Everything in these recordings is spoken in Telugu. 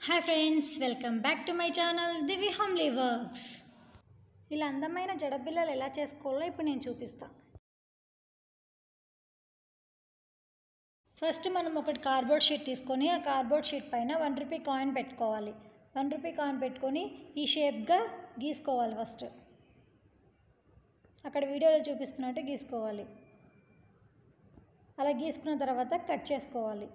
Hi friends welcome back to my channel Divi homely works ఇలా అందమైన జడబిల్లలు ఎలా చేసుకోవాలో ఇప్పుడు నేను చూపిస్తా ఫస్ట్ మనం ఒకటి కార్డ్బోర్డ్ షీట్ తీసుకొని ఆ కార్డ్బోర్డ్ షీట్ పైన వన్ రూపీ కాయిన్ పెట్టుకోవాలి వన్ రూపీ కాయిన్ పెట్టుకొని ఈ షేప్గా గీసుకోవాలి ఫస్ట్ అక్కడ వీడియోలో చూపిస్తున్నట్టు గీసుకోవాలి అలా గీసుకున్న తర్వాత కట్ చేసుకోవాలి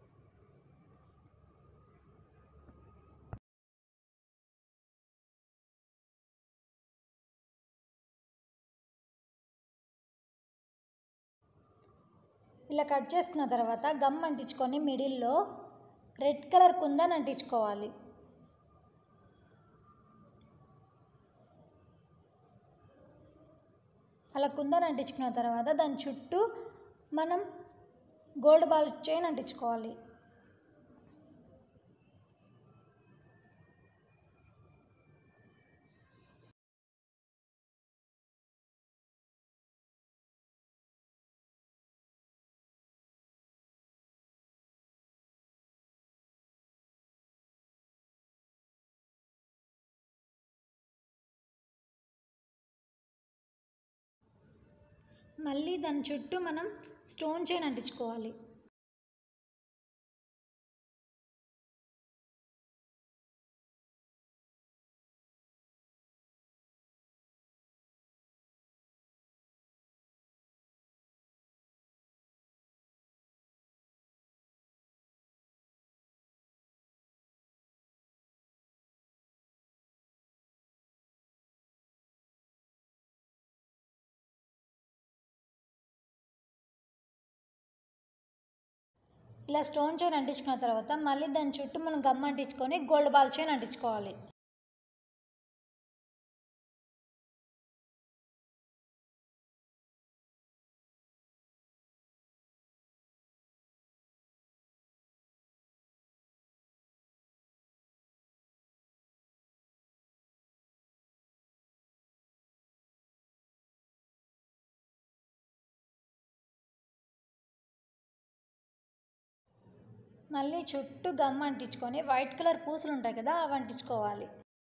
ఇలా కట్ చేసుకున్న తర్వాత గమ్ అంటించుకొని మిడిల్లో రెడ్ కలర్ కుందన్ అంటించుకోవాలి అలా కుందన్ అంటించుకున్న తర్వాత దాని చుట్టూ మనం గోల్డ్ బాల్ చైన్ అంటించుకోవాలి మళ్ళీ దాని చుట్టూ మనం స్టోన్ చైన్ అంటించుకోవాలి ఇలా స్టోన్ చైన్ అంటించుకున్న తర్వాత మళ్ళీ దాని చుట్టూ మనం గమ్ అంటించుకొని గోల్డ్ బాల్ చైన్ అంటించుకోవాలి మళ్ళీ చుట్టూ గమ్ అంటించుకొని వైట్ కలర్ పూసలు ఉంటాయి కదా అవి అంటించుకోవాలి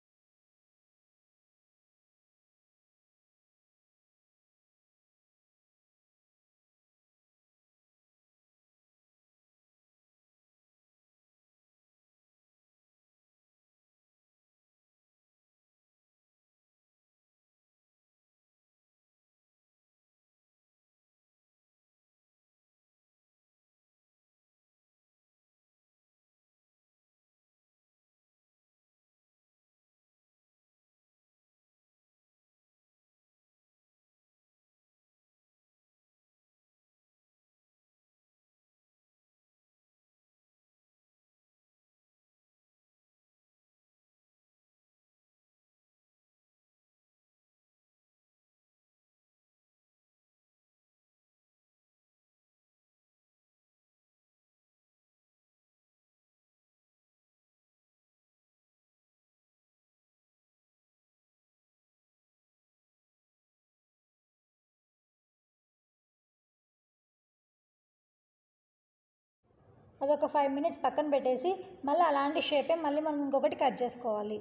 అదొక ఫైవ్ మినిట్స్ పక్కన పెట్టేసి మళ్ళీ అలాంటి షేపే మళ్ళీ మనం ఇంకొకటి కట్ చేసుకోవాలి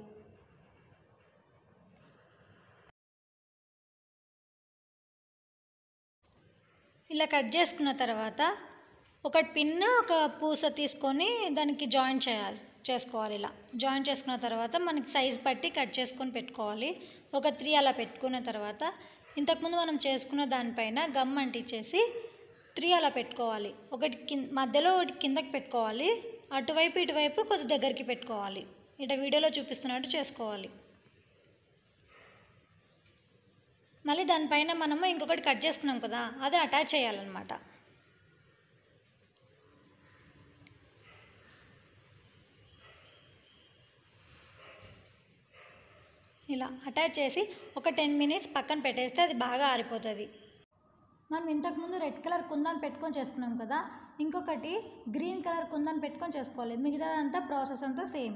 ఇలా కట్ చేసుకున్న తర్వాత ఒక పిన్ ఒక పూస తీసుకొని దానికి జాయిన్ చేయాలి చేసుకోవాలి ఇలా జాయిన్ చేసుకున్న తర్వాత మనకి సైజ్ బట్టి కట్ చేసుకొని పెట్టుకోవాలి ఒక త్రీ అలా పెట్టుకున్న తర్వాత ఇంతకుముందు మనం చేసుకున్న దానిపైన గమ్ అంటించేసి త్రీ అలా పెట్టుకోవాలి ఒకటి కింద మధ్యలో ఒకటి కిందకి పెట్టుకోవాలి అటువైపు ఇటువైపు కొద్ది దగ్గరికి పెట్టుకోవాలి ఇట వీడియోలో చూపిస్తున్నట్టు చేసుకోవాలి మళ్ళీ దానిపైన మనము ఇంకొకటి కట్ చేసుకున్నాం కదా అది అటాచ్ చేయాలన్నమాట ఇలా అటాచ్ చేసి ఒక టెన్ మినిట్స్ పక్కన పెట్టేస్తే అది బాగా ఆరిపోతుంది మనం ఇంతకుముందు రెడ్ కలర్ కుందన్ పెట్టుకొని చేసుకున్నాం కదా ఇంకొకటి గ్రీన్ కలర్ కుందన్ పెట్టుకొని చేసుకోవాలి మిగతాదంతా ప్రాసెస్ అంతా సేమ్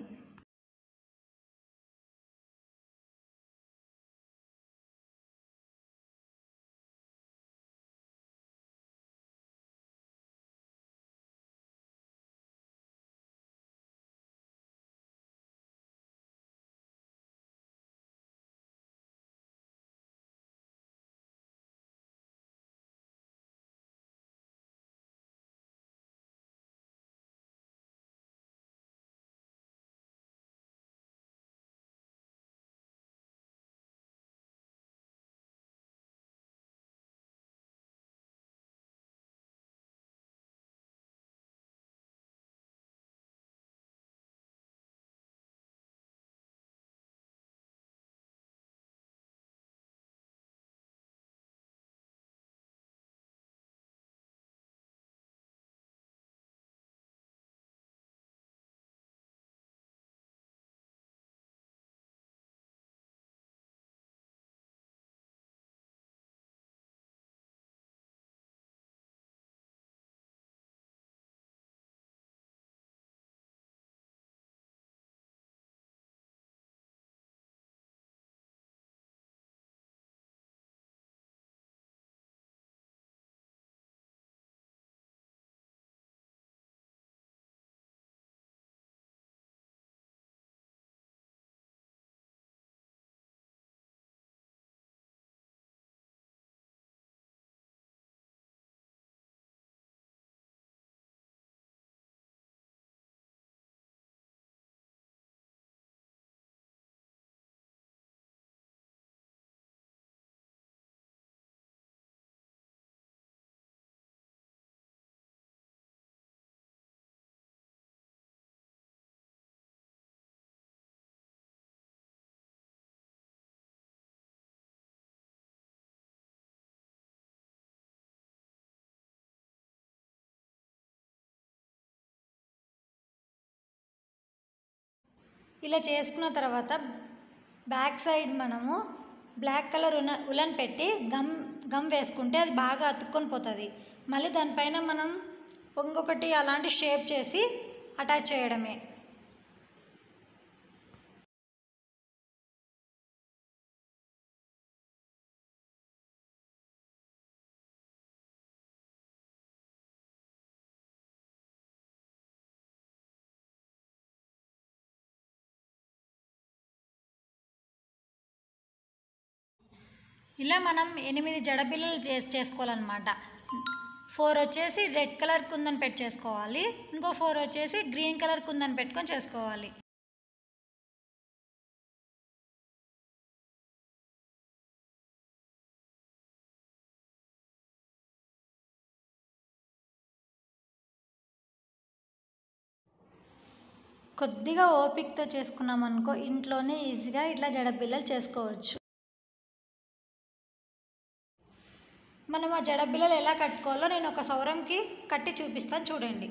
ఇలా చేసుకున్న తర్వాత బ్యాక్ సైడ్ మనము బ్లాక్ కలర్ ఉన్న ఉలన్ పెట్టి గమ్ గమ్ వేసుకుంటే అది బాగా అతుక్కొని పోతుంది మళ్ళీ దానిపైన మనం ఇంకొకటి అలాంటి షేప్ చేసి అటాచ్ చేయడమే ఇలా మనం ఎనిమిది జడబిల్లలు చేసి చేసుకోవాలన్నమాట ఫోర్ వచ్చేసి రెడ్ కలర్ కుందని పెట్టి చేసుకోవాలి ఇంకో ఫోర్ వచ్చేసి గ్రీన్ కలర్ కుందని పెట్టుకొని చేసుకోవాలి కొద్దిగా ఓపికతో చేసుకున్నాం అనుకో ఇంట్లోనే ఈజీగా ఇట్లా జడబిల్లలు చేసుకోవచ్చు మనం ఆ జడబిల్లలు ఎలా కట్టుకోవాలో నేను ఒక సౌరంకి కట్టి చూపిస్తాను చూడండి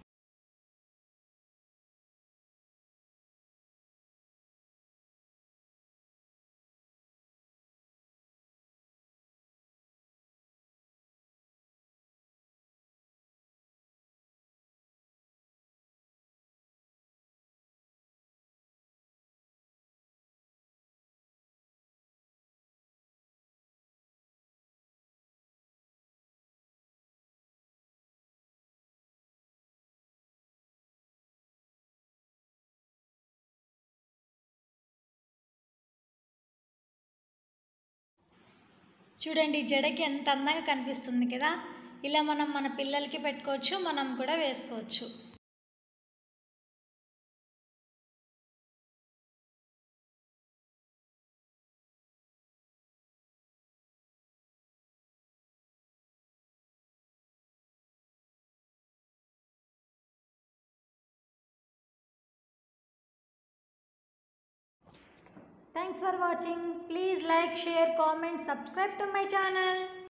చూడండి జడకి ఎంత అందంగా కనిపిస్తుంది కదా ఇలా మనం మన పిల్లలకి పెట్టుకోవచ్చు మనం కూడా వేసుకోవచ్చు Thanks for watching. Please like, share, comment, subscribe to my channel.